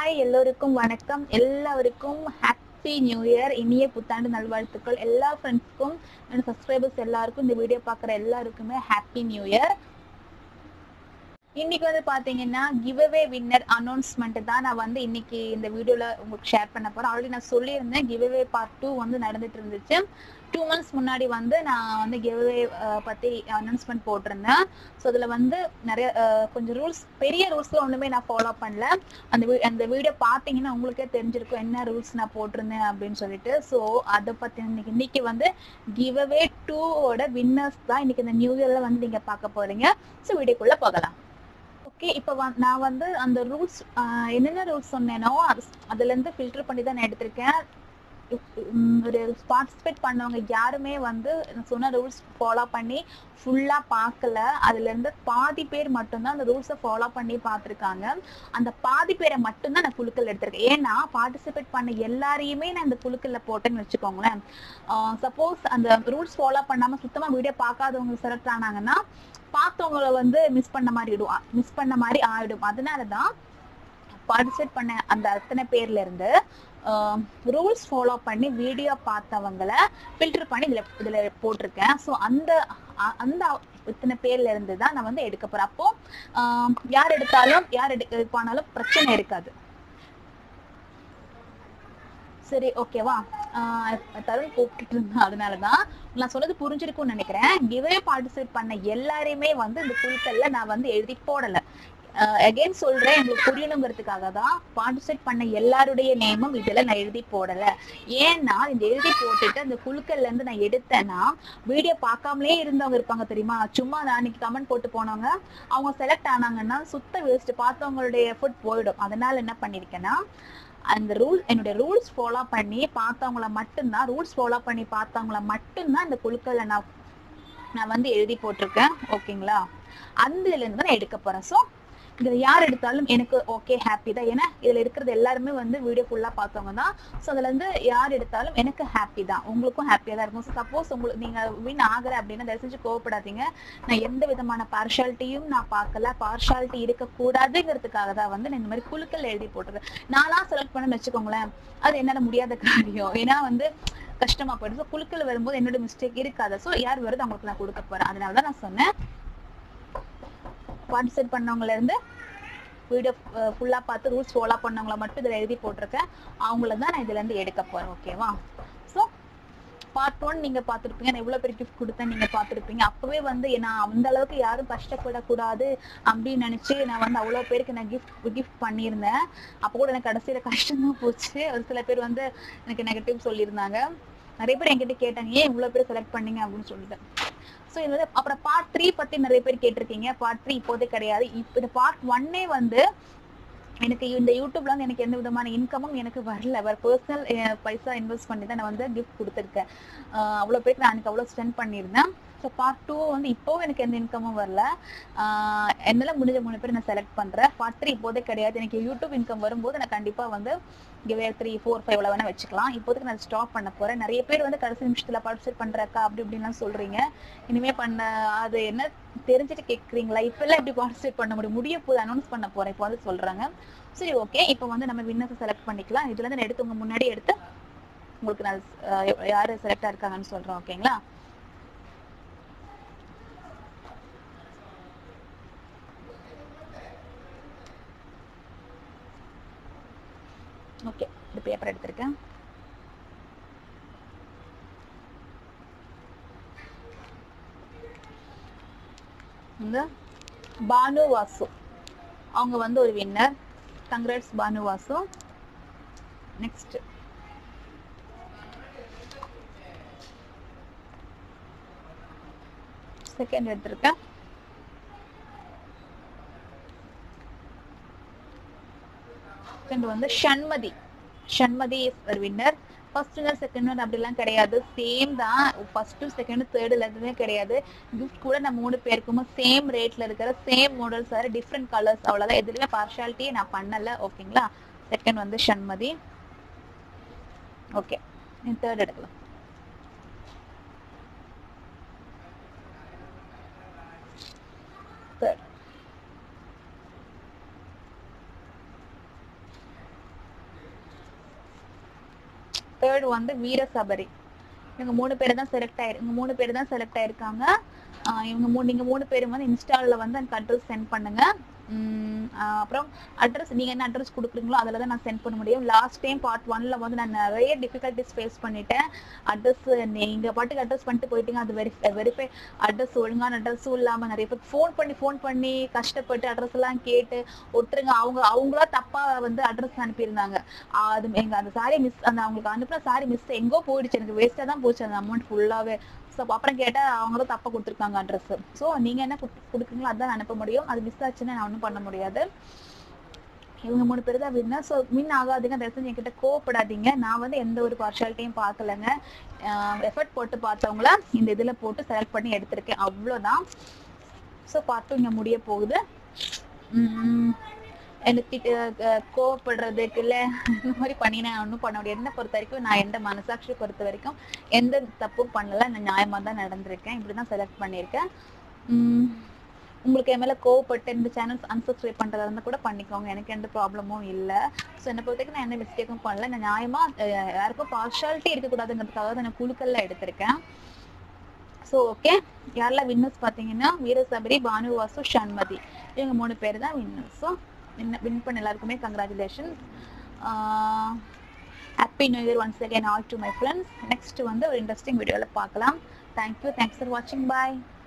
hi எல்லோருக்கும் வணக்கம் எல்லாருக்கும் ஹாப்பி நியூ இயர் இனிய புத்தாண்டு நல்வாழ்த்துக்கள் எல்லா ஃப்ரெண்ட்ஸ்க்கும் அண்ட் சப்ஸ்கிரைபர்ஸ் எல்லாருக்கும் இந்த வீடியோ பார்க்குற எல்லாருக்குமே ஹாப்பி நியூ இயர் இன்னைக்கு வந்து பாத்தீங்கன்னா கிவ் அவே வின்னர் அனௌன்ஸ்மெண்ட் தான் நான் வந்து இன்னைக்கு இந்த வீடியோல உங்களுக்கு ஷேர் பண்ண போறேன் ஆல்ரெடி நான் சொல்லியிருந்தேன் கிவ் அவே பார்ட் டூ வந்து நடந்துட்டு இருந்துச்சு டூ மந்த்ஸ் முன்னாடி வந்து நான் வந்து கிவ் அவே பத்தி அனௌன்ஸ்மெண்ட் போட்டிருந்தேன் ஸோ அதுல வந்து நிறைய அஹ், கொஞ்சம் ரூல்ஸ் பெரிய ரூல்ஸ்ல ஒண்ணுமே நான் ஃபாலோ பண்ணல அந்த வி- அந்த வீடியோ பார்த்தீங்கன்னா உங்களுக்கே தெரிஞ்சிருக்கும் என்ன ரூல்ஸ் நான் போட்டிருந்தேன் அப்படின்னு சொல்லிட்டு ஸோ அதை பத்தி இன்னைக்கு இன்னைக்கு வந்து கிவ் அவே டூவோட வின்னர்ஸ் தான் இன்னைக்கு இந்த நியூ இயர்ல வந்து நீங்க பார்க்க போறீங்க ஸோ வீடியோக்குள்ள போகலாம் ஓகே இப்போ நான் வந்து அந்த ரூல்ஸ் என்னென்ன ரூல்ஸ் சொன்னேனோ அது அதுல இருந்து ஃபில்டர் பண்ணி தான் நான் எடுத்திருக்கேன் உம், ஒரு பார்ட்டிசிபேட் பண்ணவங்க யாருமே வந்து நான் சொன்ன ரூல்ஸ் ஃபாலோ பண்ணி ஃபுல்லா பார்க்கல அதுல இருந்து பாதி பேர் மட்டும்தான் அந்த ரூல்ஸை ஃபாலோ பண்ணி பார்த்துருக்காங்க அந்த பாதி பேரை மட்டும்தான் நான் குழுக்கள் எடுத்திருக்கேன் ஏன்னா பார்ட்டிசிபேட் பண்ண எல்லாரையுமே நான் இந்த குழுக்கள்ல போட்டேன்னு வச்சுக்கோங்களேன் சப்போஸ் அந்த ரூல்ஸ் ஃபாலோ பண்ணாம சுத்தமா வீடியோ பார்க்காதவங்க செலக்ட் ஆனாங்கன்னா பார்த்தவங்கள வந்து மிஸ் பண்ண மாதிரி ஆயிடும் மிஸ் பண்ண மாதிரி ஆயிடும் அதனாலதான் பார்ட்டிசிபேட் பண்ண அந்த அத்தனை பேர்ல இருந்து ரூல்ஸ் ஃபாலோ பண்ணி வீடியோ பார்த்தவங்கள ஃபில்டர் பண்ணி இதுல இதுல போட்டிருக்கேன் ஸோ அந்த அ- அந்த இத்தனை பேர்ல இருந்து தான் நான் வந்து எடுக்க போறேன் அப்போ ஆஹ் யார் எடுத்தாலும் யார் எடுப்பானாலும் பிரச்சனை இருக்காது சரி ஓகேவா தருண் கூப்பிட்டுட்டு இருந்தேன் அதனாலதான் நான் சொன்னது புரிஞ்சிருக்கும்னு நினைக்கிறேன் கிவே பார்ட்டிசிபேட் பண்ண எல்லாரையுமே வந்து இந்த குழுக்கள்ல நான் வந்து எழுதி போடல அகைன் சொல்றேன் உங்களுக்கு புரியணுங்கிறதுக்காக தான் பார்ட்டிசிபேட் பண்ண எல்லாருடைய நேமும் இதுல நான் எழுதி போடல ஏன்னா இந்த எழுதி போட்டுட்டு அந்த குழுக்கள்ல இருந்து நான் எடுத்தேன்னா வீடியோ பார்க்காமலே இருந்தவங்க இருப்பாங்க தெரியுமா சும்மா நான் அன்னைக்கு கமெண்ட் போட்டு போனவங்க அவங்க செலக்ட் ஆனாங்கன்னா சுத்த வேஸ்ட் பார்த்தவங்களுடைய எஃபர்ட் போயிடும் அதனால என்ன பண்ணிருக்கேன்னா அந்த ரூல் என்னுடைய ரூல்ஸ் ஃபாலோ பண்ணி பார்த்தவங்கள மட்டும்தான் ரூல்ஸ் ஃபாலோ பண்ணி பார்த்தவங்கள மட்டும்தான் இந்த குழுக்கள்ல நான் நான் வந்து எழுதி போட்டிருக்கேன் ஓகேங்களா அந்த இதுல இருந்து தான் நான் எடுக்க போறேன் ஸோ இதுல யார் எடுத்தாலும் எனக்கு ஓகே ஹாப்பி தான் ஏன்னா இதுல இருக்கிறது எல்லாருமே வந்து வீடியோ ஃபுல்லா பார்த்தவங்க தான் ஸோ அதுல இருந்து யார் எடுத்தாலும் எனக்கு ஹாப்பி தான் உங்களுக்கும் ஹாப்பியா தான் இருக்கும் சப்போஸ் உங்களுக்கு நீங்க வின் ஆகல அப்படின்னா தயவு செஞ்சு கோவப்படாதீங்க நான் எந்த விதமான பார்ஷாலிட்டியும் நான் பார்க்கல பார்ஷாலிட்டி இருக்கக்கூடாதுங்கிறதுக்காக தான் வந்து நான் இந்த மாதிரி குழுக்கள் எழுதி போட்டிருக்கேன் நானா செலக்ட் பண்ணேன்னு வச்சுக்கோங்களேன் அது என்னால முடியாத காரியம் ஏன்னா வந்து கஷ்டமா போயிடும் ஸோ குழுக்கள் வரும்போது என்னோட மிஸ்டேக் இருக்காது ஸோ யார் வருது அவங்களுக்கு நான் கொடுக்க போறேன் அதனால தான் நான் சொன்னேன் பார்ட்டிசிபேட் பண்ணவங்கள இருந்து வீடியோ ஃபுல்லா பார்த்து ரூல்ஸ் ஃபாலோ பண்ணவங்கள மட்டும் இதில் எழுதி போட்டிருக்கேன் அவங்கள தான் நான் இதுல இருந்து எடுக்க போறேன் ஓகேவா ஸோ பார்ட் ஒன் நீங்க பார்த்துருப்பீங்க நான் எவ்வளவு பெரிய கிஃப்ட் கொடுத்தேன் நீங்க பார்த்துருப்பீங்க அப்பவே வந்து நான் அந்த அளவுக்கு யாரும் கஷ்டப்படக்கூடாது அப்படின்னு நினைச்சு நான் வந்து அவ்வளவு பேருக்கு நான் கிஃப்ட் கிஃப்ட் பண்ணியிருந்தேன் அப்போ கூட எனக்கு கடைசியில கஷ்டம் தான் போச்சு ஒரு சில பேர் வந்து எனக்கு நெகட்டிவ் சொல்லியிருந்தாங்க நிறைய பேர் என்கிட்ட கேட்டாங்க ஏன் இவ்வளவு பேர் செலக்ட் பண்ணீங்க அப்படின்னு சொல்லிட்டு ஸோ இது வந்து அப்புறம் பார்ட் த்ரீ பத்தி நிறைய பேர் கேட்டிருக்கீங்க பார்ட் த்ரீ இப்போதே கிடையாது இப்போ இந்த பார்ட் ஒன்னே வந்து எனக்கு இந்த யூடியூப்ல வந்து எனக்கு எந்த விதமான இன்கமும் எனக்கு வரல வேற பர்சனல் பைசா இன்வெஸ்ட் பண்ணி தான் நான் வந்து கிஃப்ட் கொடுத்துருக்கேன் ஆஹ் அவ்வளவு பேருக்கு நான் அன்னைக்கு அவ்வளவு ஸ்பெண்ட் பண்ணியிருந்தேன் ஸோ பார்ட் டூ வந்து இப்போவும் எனக்கு எந்த இன்கமும் வரல ஆஹ் என்னால முடிஞ்ச மூணு பேர் நான் செலக்ட் பண்றேன் பார்ட் த்ரீ இப்போதே கிடையாது எனக்கு யூடியூப் இன்கம் வரும்போது நான் கண்டிப்பா வந்து கிவே த்ரீ ஃபோர் ஃபைவ் வேணா வச்சுக்கலாம் இப்போதைக்கு நான் ஸ்டாப் பண்ண போறேன் நிறைய பேர் வந்து கடைசி நிமிஷத்துல பார்ட்டிசிபேட் பண்றக்கா அப்படி இப்படின்லாம் சொல்றீங்க இனிமே பண்ண அது என்ன தெரிஞ்சுட்டு கேக்குறீங்களா இப்ப எல்லாம் எப்படி பார்ட்டிசிபேட் பண்ண முடியும் முடிய போது அனௌன்ஸ் பண்ண போறேன் இப்போ வந்து சொல்றாங்க சரி ஓகே இப்போ வந்து நம்ம வின்னர்ஸ் செலக்ட் பண்ணிக்கலாம் இதுல இருந்து நான் எடுத்து உங்க முன்னாடி எடுத்து உங்களுக்கு நான் அஹ், யாரு செலக்டா இருக்காங்கன்னு சொல்றேன் ஓகேங்களா ஓகே இந்த பேப்பர் எடுத்திருக்கேன் இந்த பானு வாசு அவங்க வந்து ஒரு winner congrats Banu Vasu next second எடுத்திருக்கேன் செகண்ட் வந்து ஷண்மதி ஷண்மதி இஸ் ஒரு winner first winner second winner அப்படிலாம் கிடையாது சேம் தான் ஃபர்ஸ்ட் செகண்ட் தேர்ட்ல எதுவுமே கிடையாது கிஃப்ட் கூட நம்ம மூணு பேருக்குமே சேம் ரேட்ல இருக்கிற சேம் மாடல்ஸ் வேற டிஃப்ரெண்ட் கலர்ஸ் அவ்வளவுதான் எதுலயுமே பார்ஷாலிட்டியே நான் பண்ணல ஓகேங்களா செகண்ட் வந்து ஷண்மதி ஓகே தேர்ட் எடுக்கலாம் தேர்ட் தேர்ட் வந்து வீரசபரி இவங்க மூணு பேர் தான் செலக்ட் ஆயிரு இவங்க மூணு பேர் தான் செலக்ட் ஆயிருக்காங்க ஆஹ் இவங்க மூணு நீங்க மூணு பேரும் வந்து இன்ஸ்டால வந்து எனக்கு அட்ரஸ் சென்ட் பண்ணுங்க உம் ஆஹ் அப்புறம் அட்ரஸ் நீங்க என்ன அட்ரஸ் கொடுக்குறீங்களோ அதில் தான் நான் சென்ட் பண்ண முடியும் லாஸ்ட் டைம் பார்ட் ஒன்ல வந்து நான் நிறைய டிஃபிகல்ட்டிஸ் ஃபேஸ் பண்ணிட்டேன் அட்ரஸ் நீங்க பாட்டுக்கு அட்ரஸ் பண்ணிட்டு போயிட்டீங்க அது வெரிஃபை வெரிஃபை அட்ரஸ் ஒழுங்கான அட்ரஸும் இல்லாம நிறைய பேர் ஃபோன் பண்ணி ஃபோன் பண்ணி கஷ்டப்பட்டு அட்ரஸ் எல்லாம் கேட்டு ஒருத்தருங்க அவங்க அவங்களா தப்பா வந்து அட்ரஸ் அனுப்பியிருந்தாங்க ஆஹ் அது எங்க அந்த சாரி மிஸ் அந்த அவங்களுக்கு அனுப்புன சாரி மிஸ் எங்கோ போயிடுச்சு எனக்கு வேஸ்டா தான் போச்சு அந்த அமௌண்ட் ஃபுல்லாவே ஸோ அப்புறம் கேட்டா அவங்க தான் தப்பா கொடுத்துருக்காங்க அட்ரஸ் ஸோ நீங்க என்ன குடுத்து- கொடுக்குறீங்களோ அதான் அனுப்ப முடியும் அது மிஸ் ஆச்சுன்னா நான் ஒன்றும் பண்ண முடியாது இவங்க மூணு பேர் தான் வின்னர் ஸோ வின் ஆகாதீங்க தயவு செஞ்சு என்கிட்ட கோவப்படாதீங்க நான் வந்து எந்த ஒரு பார்ஷாலிட்டியும் பார்க்கலங்க எஃபர்ட் போட்டு பார்த்தவங்கள இந்த இதுல போட்டு செலக்ட் பண்ணி எடுத்திருக்கேன் அவ்வளோதான் ஸோ பார்த்து இங்க முடிய போகுது உம் எனக்கு திட்டு- அஹ் கோவப்படுறதுக்கு இல்ல இந்த மாதிரி பண்ணி நான் ஒன்றும் பண்ண முடியாது என்ன பொறுத்த வரைக்கும் நான் எந்த மனசாட்சி பொறுத்த வரைக்கும் எந்த தப்பும் பண்ணல நான் நியாயமா தான் நடந்திருக்கேன் இப்படிதான் செலக்ட் பண்ணியிருக்கேன் உம் உங்களுக்கு என் மேல கோவப்பட்டு இந்த சேனல்ஸ் unsubscribe பண்றதா இருந்தா கூட பண்ணிக்கோங்க எனக்கு எந்த ப்ராப்ளமும் இல்ல ஸோ என்னை பொறுத்த வரைக்கும் நான் எந்த மிஸ்டேக்கும் பண்ணல நான் நியாயமா அஹ் யாருக்கும் பார்ஷாலிட்டி இருக்கக்கூடாதுங்கிறதுக்காக தான் நான் குழுக்கள்ல எடுத்திருக்கேன் ஸோ ஓகே யாரெல்லாம் வின்னர்ஸ் பார்த்தீங்கன்னா வீரசபரி பானுவாசு ஷண்மதி இவங்க மூணு பேர் தான் வின்னர்ஸ் ஸோ வின் வின் பண்ண எல்லாருக்குமே congratulation happy new year once again all to my friends next வந்து ஒரு இன்ட்ரெஸ்டிங் வீடியோவில் பார்க்கலாம் தேங்க்யூ தேங்க்ஸ் ஃபார் வாட்சிங் பாய்